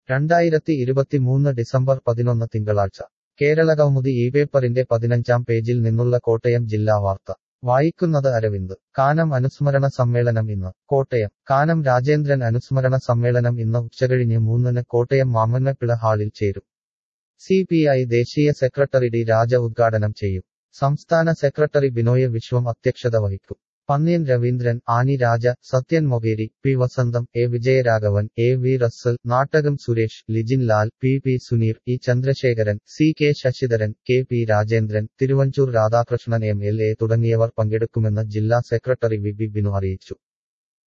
രണ്ടായിരത്തി ഇരുപത്തിമൂന്ന് ഡിസംബർ പതിനൊന്ന് തിങ്കളാഴ്ച കേരളകൗമുദി ഈ പേപ്പറിന്റെ പതിനഞ്ചാം പേജിൽ നിന്നുള്ള കോട്ടയം ജില്ലാ വാർത്ത വായിക്കുന്നത് അരവിന്ദ് കാനം അനുസ്മരണ സമ്മേളനം ഇന്ന് കോട്ടയം കാനം രാജേന്ദ്രൻ അനുസ്മരണ സമ്മേളനം ഇന്ന് ഉച്ചകഴിഞ്ഞ് മൂന്നിന് കോട്ടയം മാമന്നപ്പിള ഹാളിൽ ചേരും സി പി ഐ ദേശീയ സെക്രട്ടറി ഡി രാജ ഉദ്ഘാടനം ചെയ്യും സംസ്ഥാന സെക്രട്ടറി ബിനോയ് വിശ്വം അധ്യക്ഷത വഹിക്കും Pannyan Raveendran Annie Raja Sathyan Mokeri P Vasantham A Vijayaraghavan A V Russel Nattakom Suresh Lijin Lal P P Suneer E Chandrasekharan C K Sasidharan K P Rajendran Thiruvanchoor Radhakrishnan M L A തുടങ്ങിയവർ പങ്കെടുക്കുമെന്ന് ജില്ലാ സെക്രട്ടറി വി ബി ബിനു അറിയിച്ചു